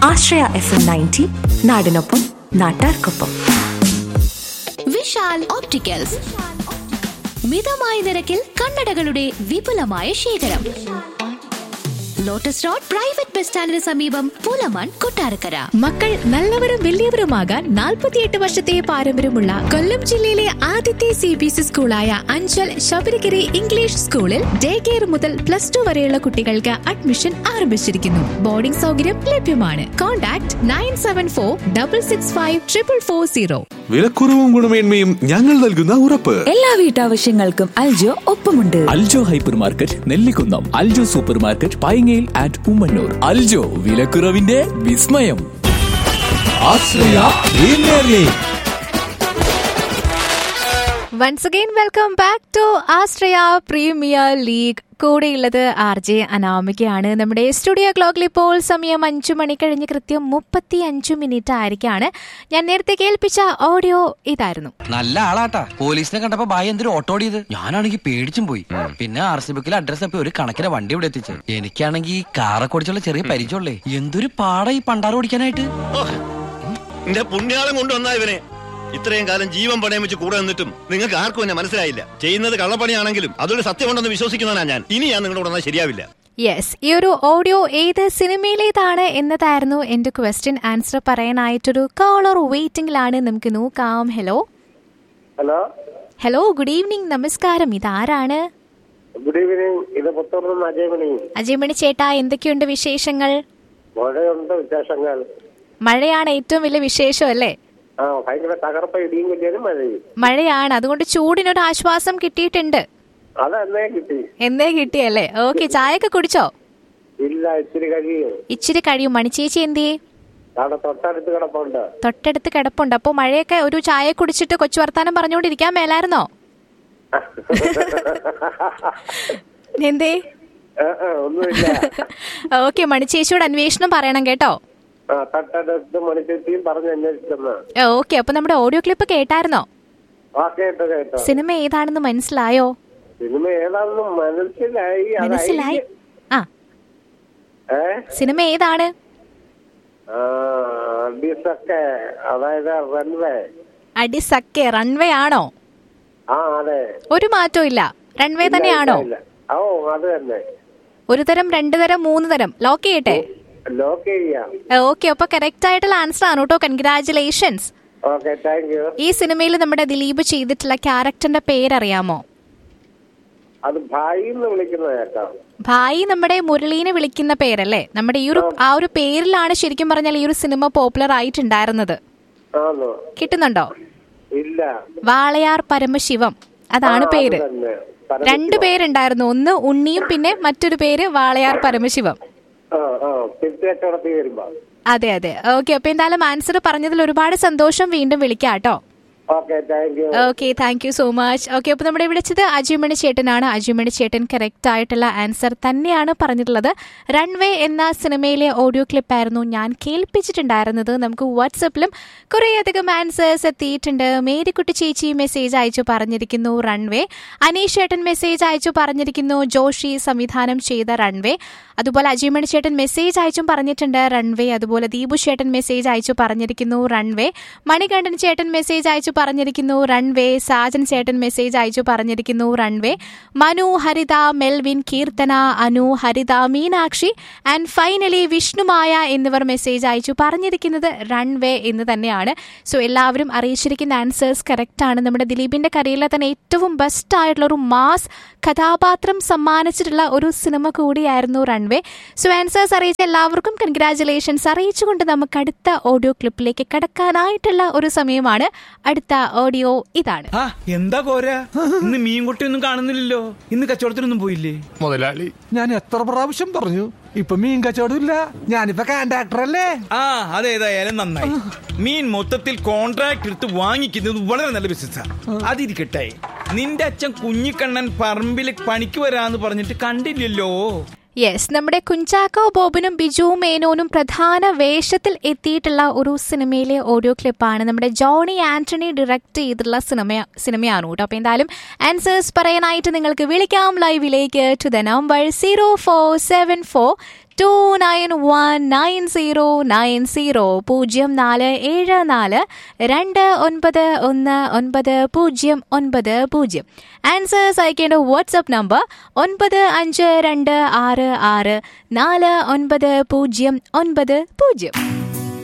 ആശ്രയ F M ninety നാടിനൊപ്പം നാട്ടാർക്കൊപ്പം Vishal opticals മിതമായ നിരക്കിൽ കണ്ണടകളുടെ വിപുലമായ ശേഖരം ലോട്ടസ് റോഡ് പ്രൈവറ്റ് ബസ് സ്റ്റാൻഡിന് സമീപം പൂലമൺ കൊട്ടാരക്കര മക്കൾ നല്ലവരും വലിയവരുമാകാൻ നാൽപ്പത്തിയെട്ട് വർഷത്തെ പാരമ്പര്യമുള്ള കൊല്ലം ജില്ലയിലെ ആദ്യത്തെ സി ബി എസ് സ്കൂളായ അഞ്ചൽ ശബരിഗിരി ഇംഗ്ലീഷ് സ്കൂളിൽ ഡേ കെയർ മുതൽ പ്ലസ് ടു വരെയുള്ള കുട്ടികൾക്ക് അഡ്മിഷൻ ആരംഭിച്ചിരിക്കുന്നു ബോർഡിംഗ് സൗകര്യം ലഭ്യമാണ് contact nine seven four double six five triple four zero വിലക്കുറവും ഗുണമേന്മയും ഞങ്ങൾ നൽകുന്ന ഉറപ്പ് എല്ലാ വീട്ടാവശ്യങ്ങൾക്കും അൽജോ ഒപ്പമുണ്ട് Aljo hypermarket Nellikunnam Aljo supermarket പൈങ്ങയിൽ ആറ്റ് ഉമ്മന്നൂർ അൽജോ വിലക്കുറവിന്റെ വിസ്മയം Ashraya premier league once again welcome back to Ashraya premier league കൂടെയുള്ളത് ആർ ജെ അനാമികയാണ് നമ്മുടെ സ്റ്റുഡിയോ ക്ലോക്കിൽ ഇപ്പോൾ സമയം അഞ്ചു മണി കഴിഞ്ഞ് കൃത്യം മുപ്പത്തി അഞ്ചു മിനിറ്റ് ആയിരിക്കാണ് ഞാൻ നേരത്തെ കേൾപ്പിച്ച ഓഡിയോ ഇതായിരുന്നു നല്ല ആളാട്ടാ പോലീസിനെ കണ്ടപ്പോ ബായി എന്തൊരു ഓട്ടോ ഓടിയത് ഞാനാണെങ്കിൽ പേടിച്ചും പോയി പിന്നെ ആർ സി ബുക്കിൽ അഡ്രസ് തപ്പി ഒരു കണക്കിന് വണ്ടി ഇവിടെ എത്തിച്ചു എനിക്കാണെങ്കിൽ ഈ കാറൊക്കെ ഓടിച്ചുള്ള ചെറിയ പരിചയമുള്ളേ എന്തൊരു പാടാ ഈ പണ്ടാറ് ഓടിക്കാനായിട്ട് എന്റെ പുണ്യാളം കൊണ്ടുവന്നാ ഇവനെ ഇത്രയും കാലം ജീവൻ പണയം വെച്ച് കൂടെ നിന്നിട്ടും നിങ്ങൾക്ക് ആർക്കും എന്നെ മനസ്സിലായില്ല ചെയ്യുന്നത് കള്ളപ്പണിയാണെങ്കിലും അതൊരു സത്യമുണ്ടെന്ന് വിശ്വസിക്കുന്നവനാ ഞാൻ ഇനി ഞാൻ നിങ്ങളുടെ കൂടെ വന്നാൽ ശരിയാവില്ല യെസ് ഈ ഒരു ഓഡിയോ ഏത് സിനിമയിലേതാണ് എന്നതായിരുന്നു എന്റെ ക്വസ്റ്റ്യൻ ആൻസർ പറയാനായിട്ടൊരു കോളർ വെയിറ്റിംഗിലാണ് നമുക്ക് നോക്കാം hello hello hello good evening നമസ്കാരം ഇതാരാണ് ഗുഡ് ഈവനിങ് ഇത് പുത്തൂർന്ന് നിന്ന് അജയമണി അജയമണി ചേട്ടാ എന്തൊക്കെയുണ്ട് വിശേഷങ്ങൾ മഴയുണ്ട് വിശേഷങ്ങൾ മഴയാണ് ഏറ്റവും വലിയ വിശേഷം അല്ലേ ആ ഭയങ്കര തകർപ്പ ഇടിയും കൊല്ലിയാലും മഴയും മഴയാണ് അതുകൊണ്ട് ചൂടിനൊരു ആശ്വാസം കിട്ടിയിട്ടുണ്ട് അതെന്നേ കിട്ടി എന്നേ കിട്ടിയല്ലേ ഓക്കെ ചായയൊക്കെ കുടിച്ചോ ഇല്ല ഇച്ചിരി കഴിയും ഇച്ചിരി കഴിയും മണിച്ചേച്ചി എന്തിയേ അവിടെ തൊട്ടടുത്ത് കിടപ്പുണ്ട് തൊട്ടടുത്ത് കിടപ്പുണ്ട് അപ്പോൾ മഴയൊക്കെ ഒരു ചായ കുടിച്ചിട്ട് കൊച്ചു വർത്താനം പറഞ്ഞുകൊണ്ടിരിക്കാൻ മേലായിരുന്നോ എന്തേ ആ, ആ, ഒന്നുമില്ല ഓക്കെ മണിച്ചേച്ചിയോട് അന്വേഷണം പറയണം കേട്ടോ ആ തൊട്ടടുത്ത് മണിച്ചെത്തിയും പറഞ്ഞ് അന്വേഷിച്ചെന്ന് ഓക്കെ അപ്പൊ നമ്മുടെ ഓഡിയോ ക്ലിപ്പ് കേട്ടായിരുന്നോ ആ കേട്ടോ കേട്ടോ സിനിമ ഏതാണെന്ന് മനസ്സിലായോ സിനിമ ഏതാണെന്ന് മനസ്സിലായി മനസ്സിലായി അതായി ആ ഏ സിനിമ ഏതാണ് ആ ഡിസൊക്കെ അതായത് റൺവേ അടിസക്കെ റൺവേ ആണോ ആ അതെ ഒരു മാറ്റവും ഇല്ല റൺവേ തന്നെയാണോ ഇല്ല, ഇല്ല. ഓ അത് തന്നെ ഒരു തരം രണ്ടു തരം മൂന്ന് തരം ലോക്ക് ചെയ്യട്ടെ ലോക്ക് ചെയ്യാം ഓക്കെ അപ്പൊ കറക്റ്റ് ആയിട്ടുള്ള ആൻസർ ആണ് കേട്ടോ കൺഗ്രാചുലേഷൻസ് ഓക്കെ താങ്ക് യു ഈ സിനിമയിൽ നമ്മുടെ ദിലീപ് ചെയ്തിട്ടുള്ള ക്യാരക്ടറിന്റെ പേരറിയാമോ അത് ഭായി എന്ന് വിളിക്കുന്നത് കേട്ടോ ഭായി നമ്മുടെ മുരളീനെ വിളിക്കുന്ന പേരല്ലേ നമ്മുടെ ഈ ഒരു ആ ഒരു പേരിലാണ് ശരിക്കും പറഞ്ഞാൽ ഈ ഒരു സിനിമ പോപ്പുലർ ആയിട്ടുണ്ടായിരുന്നത് ആണോ കിട്ടുന്നുണ്ടോ ഇല്ല വാളയാർ പരമശിവം അതാണ് ആ, പേര് അത് തന്നെ. പരമശിവം. രണ്ട് പേരുണ്ടായിരുന്നു ഒന്ന് ഉണ്ണിയും പിന്നെ മറ്റൊരു പേര് വാളയാർ പരമശിവം ആ ആ തിരിച്ചുകച്ചവടത്തിൽ വരുമ്പോ അതെ അതെ ഓക്കെ അപ്പൊ എന്തായാലും ആൻസർ പറഞ്ഞതിൽ ഒരുപാട് സന്തോഷം വീണ്ടും വിളിക്കാം കേട്ടോ okay thank you okay thank you so much okay അപ്പൊ നമ്മുടെ വിളിച്ചത് അജിമണി ചേട്ടനാണ് അജിമണി ചേട്ടൻ കറക്റ്റ് ആയിട്ടുള്ള ആൻസർ തന്നെയാണ് പറഞ്ഞിട്ടുള്ളത് റൺവേ എന്ന സിനിമയിലെ ഓഡിയോ ക്ലിപ്പായിരുന്നു ഞാൻ കേൾപ്പിച്ചിട്ടുണ്ടായിരുന്നത് നമുക്ക് വാട്സപ്പിലും കുറേയധികം ആൻസേഴ്സ് എത്തിയിട്ടുണ്ട് മേരിക്കുട്ടി ചേച്ചി മെസ്സേജ് അയച്ചു പറഞ്ഞിരിക്കുന്നു റൺവേ അനീഷ് ചേട്ടൻ മെസ്സേജ് അയച്ചു പറഞ്ഞിരിക്കുന്നു ജോഷി സംവിധാനം ചെയ്ത റൺവേ അതുപോലെ അജിമണി ചേട്ടൻ മെസ്സേജ് അയച്ചും പറഞ്ഞിട്ടുണ്ട് റൺവേ അതുപോലെ ദീപു ചേട്ടൻ മെസ്സേജ് അയച്ചു പറഞ്ഞിരിക്കുന്നു റൺവേ മണികണ്ഠൻ ചേട്ടൻ മെസ്സേജ് അയച്ചു പറഞ്ഞിരിക്കുന്നു റൺവേ സാജൻ ചേട്ടൻ മെസ്സേജ് അയച്ചു പറഞ്ഞിരിക്കുന്നു runway Manu Haritha Melvin Keerthana Anu Haritha Meenakshi and finally Vishnumaya എന്നിവർ മെസ്സേജ് അയച്ചു പറഞ്ഞിരിക്കുന്നത് റൺവേ എന്ന് തന്നെയാണ് സോ എല്ലാവരും അറിയിച്ചിരിക്കുന്ന ആൻസേഴ്സ് കറക്റ്റ് ആണ് നമ്മുടെ ദിലീപിന്റെ കരിയറിലെ തന്നെ ഏറ്റവും ബെസ്റ്റ് ആയിട്ടുള്ള ഒരു മാസ് കഥാപാത്രം സമ്മാനിച്ചിട്ടുള്ള ഒരു സിനിമ കൂടിയായിരുന്നു റൺവേ സോ ആൻസേഴ്സ് അറിയിച്ച എല്ലാവർക്കും കൺഗ്രാചുലേഷൻസ് അറിയിച്ചുകൊണ്ട് നമുക്ക് അടുത്ത ഓഡിയോ ക്ലിപ്പിലേക്ക് കടക്കാനായിട്ടുള്ള ഒരു സമയമാണ് അടുത്ത ഓഡിയോ ഇതാണ് ആ എന്താ കോര ഇന്ന് മീൻകുട്ടിയൊന്നും കാണുന്നില്ലല്ലോ ഇന്ന് കച്ചവടത്തിനൊന്നും പോയില്ലേ മുതലാളി ഞാൻ എത്ര പ്രാവശ്യം പറഞ്ഞു ഇപ്പൊ മീൻ കച്ചവടം ഇല്ല ഞാനിപ്പോ കോൺട്രാക്ടർ അല്ലേ ആ അതേതായാലും നന്നായി മീൻ മൊത്തത്തിൽ കോൺട്രാക്ട് എടുത്ത് വാങ്ങിക്കുന്നത് വളരെ നല്ല ബിസിനസ്സാണ് അതിരിക്കട്ടെ നിന്റെ അച്ഛൻ കുഞ്ഞിക്കണ്ണൻ പറമ്പിൽ പണിക്ക് വരാന്ന് പറഞ്ഞിട്ട് കണ്ടില്ലല്ലോ യെസ് നമ്മുടെ കുഞ്ചാക്കോ ബോബനും ബിജു മേനോനും പ്രധാന വേഷത്തിൽ എത്തിയിട്ടുള്ള ഒരു സിനിമയിലെ ഓഡിയോ ക്ലിപ്പാണ് നമ്മുടെ ജോണി ആന്റണി ഡയറക്ട് ചെയ്തിട്ടുള്ള സിനിമ സിനിമയാണ് കേട്ടോ അപ്പൊ എന്തായാലും ആൻസേഴ്സ് പറയാനായിട്ട് നിങ്ങൾക്ക് വിളിക്കാം ലൈവിലേക്ക് to the number zero four seven four two nine one nine zero nine zero പൂജ്യം നാല് ഏഴ് നാല് രണ്ട് ഒൻപത് ഒന്ന് ഒൻപത് പൂജ്യം ഒൻപത് പൂജ്യം ആൻസേഴ്സ് അയക്കേണ്ട വാട്സപ്പ് നമ്പർ ഒൻപത് അഞ്ച് രണ്ട് ആറ് ആറ് നാല് ഒൻപത് പൂജ്യം ഒൻപത് പൂജ്യം